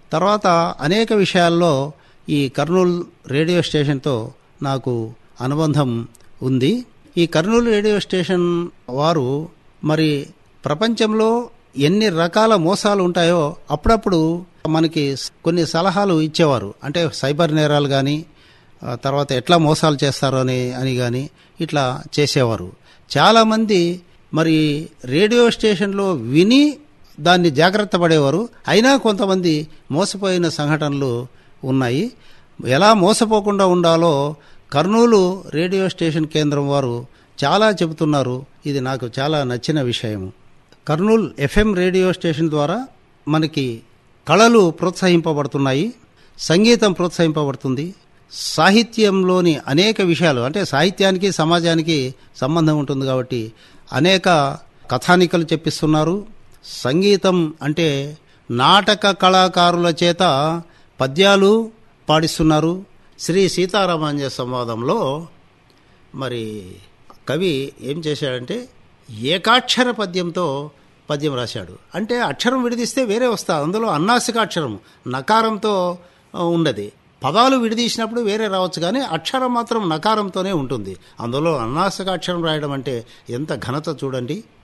తర్వాత అనేక విషయాల్లో ఈ కర్నూలు రేడియో స్టేషన్తో నాకు అనుబంధం ఉంది ఈ కర్నూలు రేడియో స్టేషన్ వారు మరి ప్రపంచంలో ఎన్ని రకాల మోసాలు ఉంటాయో అప్పుడప్పుడు మనకి కొన్ని సలహాలు ఇచ్చేవారు అంటే సైబర్ నేరాలు కానీ తర్వాత ఎట్లా మోసాలు చేస్తారో అని అని కానీ ఇట్లా చేసేవారు చాలామంది మరి రేడియో స్టేషన్లో విని దాన్ని జాగ్రత్త పడేవారు అయినా కొంతమంది మోసపోయిన సంఘటనలు ఉన్నాయి ఎలా మోసపోకుండా ఉండాలో కర్నూలు రేడియో స్టేషన్ కేంద్రం వారు చాలా చెబుతున్నారు ఇది నాకు చాలా నచ్చిన విషయం కర్నూలు ఎఫ్ఎం రేడియో స్టేషన్ ద్వారా మనకి కళలు ప్రోత్సహింపబడుతున్నాయి సంగీతం ప్రోత్సహింపబడుతుంది సాహిత్యంలోని అనేక విషయాలు అంటే సాహిత్యానికి సమాజానికి సంబంధం ఉంటుంది కాబట్టి అనేక కథానికలు చెప్పిస్తున్నారు సంగీతం అంటే నాటక కళాకారుల చేత పద్యాలు పాడిస్తున్నారు శ్రీ సీతారామాంజ సంవాదంలో మరి కవి ఏం చేశాడంటే ఏకాక్షర పద్యంతో పద్యం రాశాడు అంటే అక్షరం విడిదిస్తే వేరే వస్తా అందులో అన్నాసికాక్షరం నకారంతో ఉండదు పదాలు విడదీసినప్పుడు వేరే రావచ్చు కానీ అక్షరం మాత్రం నకారంతోనే ఉంటుంది అందులో అన్నాసికాక్షరం రాయడం అంటే ఎంత ఘనత చూడండి